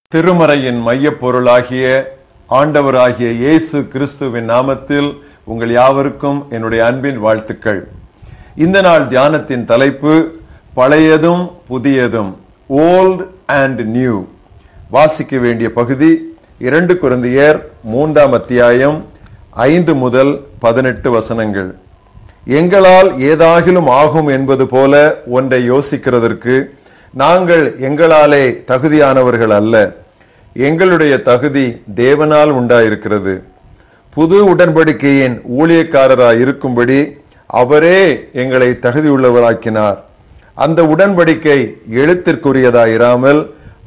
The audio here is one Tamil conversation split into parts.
திருமறையின் மையப் பொருளாகிய ஆண்டவராகிய இயேசு கிறிஸ்துவின் நாமத்தில் உங்கள் யாவருக்கும் என்னுடைய அன்பின் வாழ்த்துக்கள் இந்த நாள் தியானத்தின் தலைப்பு பழையதும் புதியதும் ஓல்ட் அண்ட் நியூ வாசிக்க வேண்டிய பகுதி இரண்டு குருந்தியர் மூன்றாம் அத்தியாயம் ஐந்து முதல் பதினெட்டு வசனங்கள் எங்களால் ஏதாகிலும் ஆகும் என்பது போல ஒன்றை யோசிக்கிறதற்கு நாங்கள் எங்களாலே தகுதியானவர்கள் அல்ல எங்களுடைய தகுதி தேவனால் உண்டாயிருக்கிறது புது உடன்படிக்கையின் ஊழியக்காரராய் இருக்கும்படி அவரே எங்களை தகுதியுள்ளவராக்கினார் அந்த உடன்படிக்கை எழுத்திற்குரியதாயிராமல்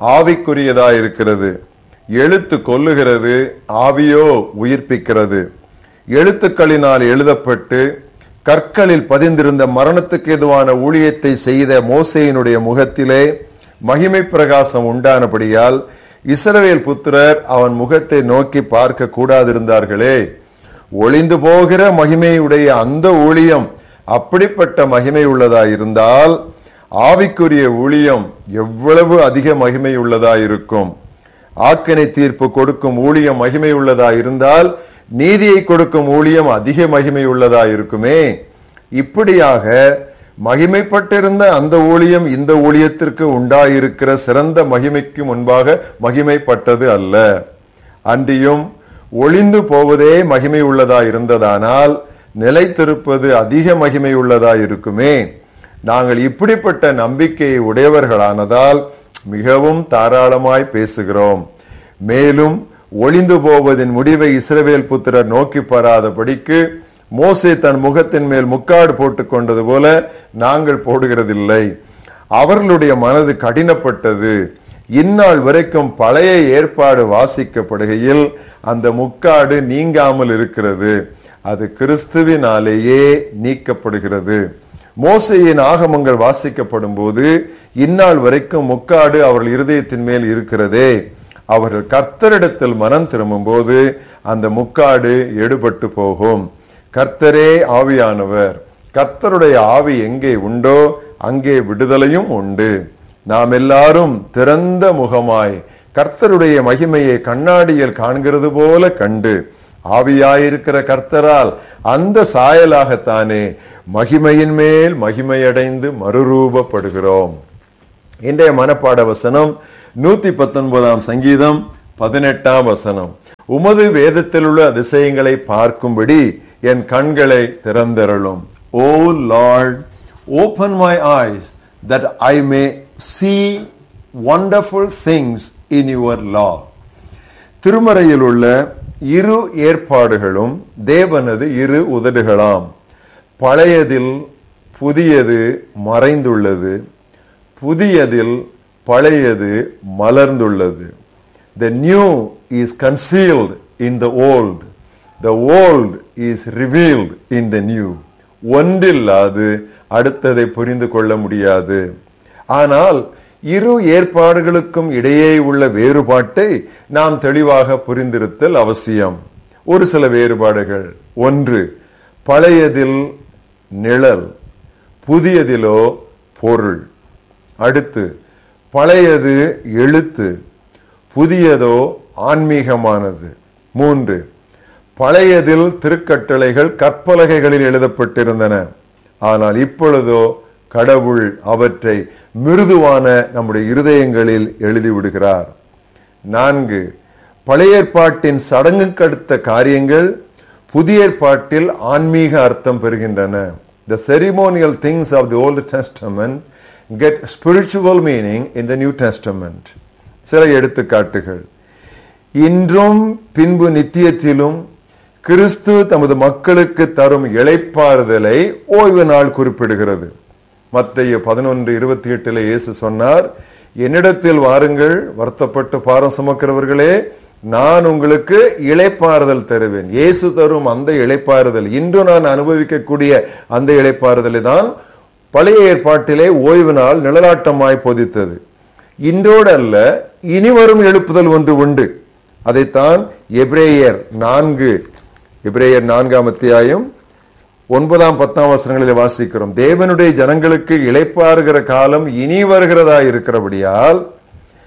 ஆவிக்குரியதாயிருக்கிறது எழுத்து கொல்லுகிறது ஆவியோ உயிர்ப்பிக்கிறது எழுத்துக்களினால் எழுதப்பட்டு கற்களில் பதிந்திருந்த மரணத்துக்கு எதுவான ஊழியத்தை செய்த மோசையினுடைய முகத்திலே மகிமை பிரகாசம் உண்டானபடியால் இஸ்ரவேல் புத்திரர் அவன் முகத்தை நோக்கி பார்க்க கூடாதிருந்தார்களே ஒளிந்து போகிற மகிமையுடைய அந்த ஊழியம் அப்படிப்பட்ட மகிமை உள்ளதாயிருந்தால் ஆவிக்குரிய ஊழியம் எவ்வளவு அதிக மகிமை உள்ளதாயிருக்கும் ஆக்கனை தீர்ப்பு கொடுக்கும் ஊழியம் மகிமை உள்ளதா இருந்தால் நீதியை கொடுக்கும் ஊழியம் அதிக மகிமை உள்ளதா இருக்குமே இப்படியாக மகிமைப்பட்டிருந்த அந்த ஊழியம் இந்த ஊழியத்திற்கு உண்டாயிருக்கிற சிறந்த மகிமைக்கு முன்பாக மகிமைப்பட்டது அல்ல அன்றியும் ஒளிந்து போவதே மகிமை உள்ளதா இருந்ததானால் நிலைத்திருப்பது அதிக மகிமை உள்ளதா இருக்குமே நாங்கள் இப்படிப்பட்ட நம்பிக்கையை உடையவர்களானதால் மிகவும் தாராளமாய் பேசுகிறோம் மேலும் ஒளிந்து போவதின் முடிவை இஸ்ரவேல் புத்திரர் நோக்கி பாராதபடிக்கு மோசே தன் முகத்தின் மேல் முக்காடு போட்டுக் கொண்டது போல நாங்கள் போடுகிறதில்லை அவர்களுடைய மனது கடினப்பட்டது இந்நாள் வரைக்கும் பழைய ஏற்பாடு வாசிக்கப்படுகையில் அந்த முக்காடு நீங்காமல் இருக்கிறது அது கிறிஸ்துவினாலேயே நீக்கப்படுகிறது மோசையின் ஆகமங்கள் வாசிக்கப்படும் போது இந்நாள் வரைக்கும் முக்காடு அவர்கள் இருதயத்தின் மேல் இருக்கிறதே அவர்கள் கர்த்தரிடத்தில் மனம் திரும்பும் போது அந்த முக்காடு எடுபட்டு போகும் கர்த்தரே ஆவியானவர் கர்த்தருடைய ஆவி எங்கே உண்டோ அங்கே விடுதலையும் உண்டு நாம் எல்லாரும் திறந்த முகமாய் கர்த்தருடைய மகிமையை கண்ணாடியில் காண்கிறது போல கண்டு ஆவியாயிருக்கிற கர்த்தரால் அந்த சாயலாகத்தானே மகிமையின் மேல் மகிமையடைந்து மறுரூபப்படுகிறோம் இன்றைய மனப்பாட வசனம் நூத்தி பத்தொன்பதாம் சங்கீதம் பதினெட்டாம் வசனம் உமது வேதத்தில் உள்ள அதிசயங்களை பார்க்கும்படி என் கண்களை திறந்தருளும் O Lord open my eyes that I may see wonderful things in your law திருமறையில் உள்ள இரு ஏற்பாடுகளும் தேவனது இரு உதடுகளாம் பழையதில் புதியது மறைந்துள்ளது புதியதில் பழையது மலர்ந்துள்ளது the new is concealed in the old the old is revealed in the new ஒன்றில்லாது அடுத்ததை புரிந்து கொள்ள முடியாது ஆனால் இரு ஏற்பாடுகளுக்கும் இடையே உள்ள வேறுபாட்டை நாம் தெளிவாக புரிந்திருத்தல் அவசியம் ஒரு சில வேறுபாடுகள் ஒன்று பழையதில் நிழல் புதியதிலோ பொருள் அடுத்து பழையது எழுத்து புதியதோ ஆன்மீகமானது மூன்று பழையதில் திருக்கட்டளைகள் கற்பலகைகளில் எழுதப்பட்டிருந்தன ஆனால் இப்பொழுதோ கடவுள் அவற்றை மிருதுவான நம்முடைய இருதயங்களில் எழுதிவிடுகிறார் நான்கு பழைய ஏற்பாட்டின் சடங்குக்கடுத்த காரியங்கள் புதிய ஏற்பாட்டில் ஆன்மீக அர்த்தம் பெறுகின்றன the ceremonial things of the Old Testament get spiritual meaning in the New Testament சில எடுத்துக்காட்டுகள் இன்றும் பின்பு நித்தியத்திலும் கிறிஸ்து தமது மக்களுக்கு தரும் இழைப்பாறுதலை ஓய்வு நாள் குறிப்பிடுகிறது மத்திய பதினொன்று இருபத்தி எட்டுல இயேசு சொன்னார் என்னிடத்தில் வாருங்கள் வருத்தப்பட்டு பாரம் சுமக்கிறவர்களே நான் உங்களுக்கு இழைப்பாறுதல் தருவேன் இயேசு தரும் அந்த இழைப்பாறுதல் இன்று நான் அனுபவிக்கக்கூடிய அந்த இழைப்பாறுதலை தான் பழைய ஏற்பாட்டிலே ஓய்வு நாள் நிழலாட்டமாய் போதித்தது இன்றோடு அல்ல இனி வரும் எழுப்புதல் ஒன்று உண்டு அதைத்தான் எப்ரேயர் நான்கு எப்ரேயர் நான்காம் அத்தியாயம் ஒன்பதாம் பத்தாம் வசனங்களில் வாசிக்கிறோம் தேவனுடைய ஜனங்களுக்கு இளைப்பாறுகிற காலம் இனி வருகிறதா இருக்கிறபடியால்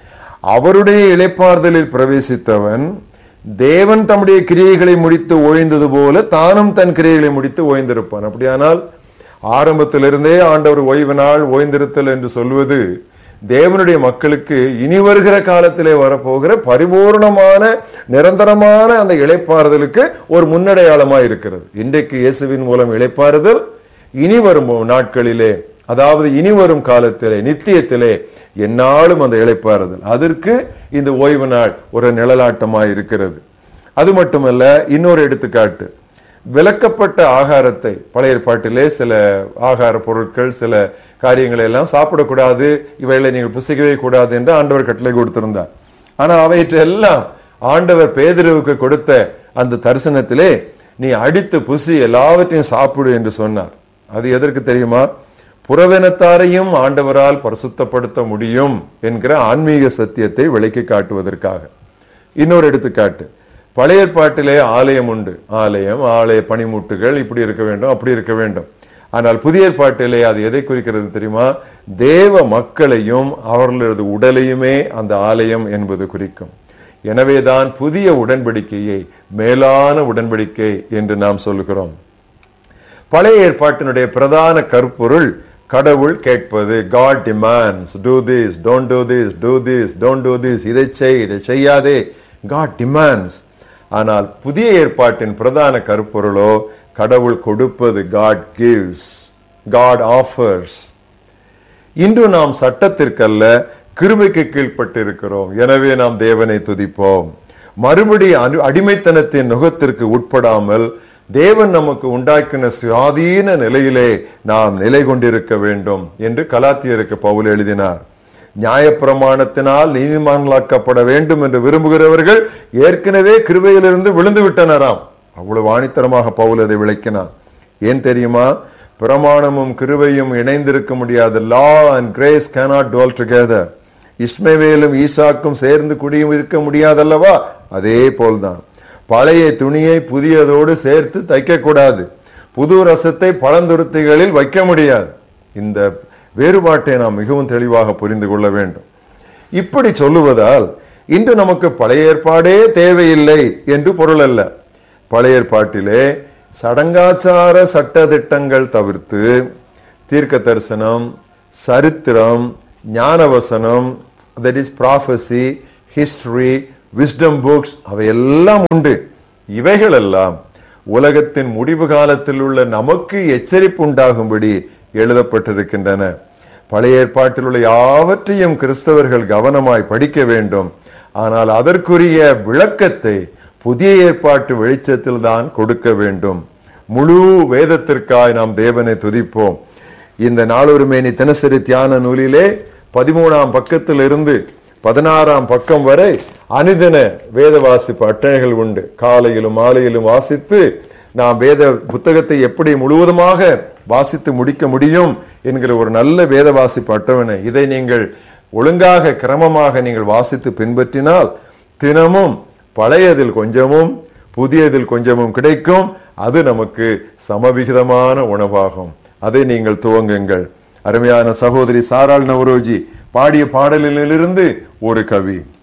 அவருடைய இளைப்பாறுதலில் பிரவேசித்தவன் தேவன் தம்முடைய கிரியைகளை முடித்து ஓய்ந்தது போல தானும் தன் கிரியைகளை முடித்து ஓய்ந்திருப்பான் அப்படியானால் ஆரம்பத்திலிருந்தே ஆண்டவர் ஓய்வு நாள் ஓய்ந்திருத்தல் என்று சொல்வது தேவனுடைய மக்களுக்கு இனி வருகிற காலத்திலே வரப்போகிற பரிபூர்ணமான நிரந்தரமான அந்த இளைப்பாறுதலுக்கு ஒரு முன்னடையாளமா இருக்கிறது இன்றைக்கு இயேசுவின் மூலம் இளைப்பாறுதல் இனி வரும் நாட்களிலே அதாவது இனி வரும் காலத்திலே நித்தியத்திலே என்னாலும் அந்த இளைப்பாறுதல் அதற்கு இந்த ஓய்வு நாள் ஒரு நிழலாட்டமாய் இருக்கிறது அது மட்டுமல்ல இன்னொரு எடுத்துக்காட்டு விலக்கப்பட்ட ஆகாரத்தை பழைய ஏற்பாட்டிலே சில ஆகார பொருட்கள் சில காரியங்களை எல்லாம் சாப்பிடக்கூடாது இவைகளை நீங்கள் புசிக்கவே கூடாது என்று ஆண்டவர் கட்டளை கொடுத்திருந்தார் ஆனா அவையற்றெல்லாம் ஆண்டவர் பேதிரவுக்கு கொடுத்த அந்த தரிசனத்திலே நீ அடித்து புசி எல்லாவற்றையும் சாப்பிடு என்று சொன்னார் அது எதற்கு தெரியுமா புறவினத்தாரையும் ஆண்டவரால் பரிசுத்தப்படுத்த முடியும் என்கிற ஆன்மீக சத்தியத்தை விளக்கி காட்டுவதற்காக இன்னொரு எடுத்துக்காட்டு பழைய ஏற்பாட்டிலே ஆலயம் உண்டு ஆலயம் ஆலய பனிமூட்டுகள் இப்படி இருக்க வேண்டும் அப்படி இருக்க வேண்டும் ஆனால் புதிய ஏற்பாட்டிலே அது எதை குறிக்கிறது தெரியுமா தேவ மக்களையும் அவர்களது உடலையுமே அந்த ஆலயம் என்பது குறிக்கும் எனவேதான் புதிய உடன்படிக்கையை மேலான உடன்படிக்கை என்று நாம் சொல்லுகிறோம் பழைய ஏற்பாட்டினுடைய பிரதான கருப்பொருள் கடவுள் கேட்பது God demands do this don't do this do this don't do this இதை செய் இதை செய்யாதே காட் டிமாண்ட்ஸ் ஆனால் புதிய ஏற்பாட்டின் பிரதான கருப்பொருளோ கடவுள் கொடுப்பது காட் கிவ்ஸ் காட் ஆஃபர்ஸ் இன்று நாம் சட்டத்திற்கல்ல கிருபைக்கு கீழ்ப்பட்டிருக்கிறோம் எனவே நாம் தேவனை துதிப்போம் மறுபடி அனு அடிமைத்தனத்தின் நுகத்திற்கு உட்படாமல் தேவன் நமக்கு உண்டாக்கின சுயாதீன நிலையிலே நாம் நிலை கொண்டிருக்க வேண்டும் என்று கலாத்தியருக்கு பவுல் எழுதினார் நியாயப்பிரமாணத்தினால் நீதிமான்களாக்கப்பட வேண்டும் என்று விரும்புகிறவர்கள் ஏற்கனவே கிருபையிலிருந்து விழுந்து விட்டனராம் அவ்வளவு ஆணித்தரமாக பவுல் அதை விளக்கினார் ஏன் தெரியுமா பிரமாணமும் கிருபையும் இணைந்திருக்க முடியாது law and grace cannot dwell together இஸ்மவேலும் ஈசாக்கும் சேர்ந்து குடியும் இருக்க முடியாதல்லவா அதே போல்தான் பழைய துணியை புதியதோடு சேர்த்து தைக்க கூடாது புது ரசத்தை பழந்துருத்திகளில் வைக்க முடியாது இந்த வேறுபாட்டை நாம் மிகவும் தெளிவாக புரிந்து கொள்ள வேண்டும் இப்படி சொல்லுவதால் இன்று நமக்கு பழைய ஏற்பாடே தேவையில்லை என்று பொருள் அல்ல பழைய ஏற்பாட்டிலே சடங்காச்சார சட்ட திட்டங்கள் தவிர்த்து தீர்க்க தரிசனம் சரித்திரம் ஞானவசனம் that is prophecy history wisdom books அவையெல்லாம் உண்டு இவைகள் எல்லாம் உலகத்தின் முடிவு காலத்தில் உள்ள நமக்கு எச்சரிப்பு உண்டாகும்படி எழுதப்பட்டிருக்கின்றன பழைய ஏற்பாட்டில் உள்ள யாவற்றையும் கிறிஸ்தவர்கள் கவனமாய் படிக்க வேண்டும் ஆனால் அதற்குரிய விளக்கத்தை புதிய ஏற்பாட்டு வெளிச்சத்தில் தான் கொடுக்க வேண்டும் முழு வேதத்திற்காய் நாம் தேவனை துதிப்போம் இந்த நாளொருமேனி தினசரி தியான நூலிலே பதிமூணாம் பக்கத்தில் இருந்து பதினாறாம் பக்கம் வரை அனுதின வேத வாசிப்பு அட்டணைகள் உண்டு காலையிலும் மாலையிலும் வாசித்து நாம் வேத புத்தகத்தை எப்படி முழுவதுமாக வாசித்து முடிக்க முடியும் என்கிற ஒரு நல்ல வேத வாசிப்பு அட்டவணை இதை நீங்கள் ஒழுங்காக கிரமமாக நீங்கள் வாசித்து பின்பற்றினால் தினமும் பழையதில் கொஞ்சமும் புதியதில் கொஞ்சமும் கிடைக்கும் அது நமக்கு சமவிகிதமான உணவாகும் அதை நீங்கள் துவங்குங்கள் அருமையான சகோதரி சாராள் நவரோஜி பாடிய பாடலிலிருந்து ஒரு கவி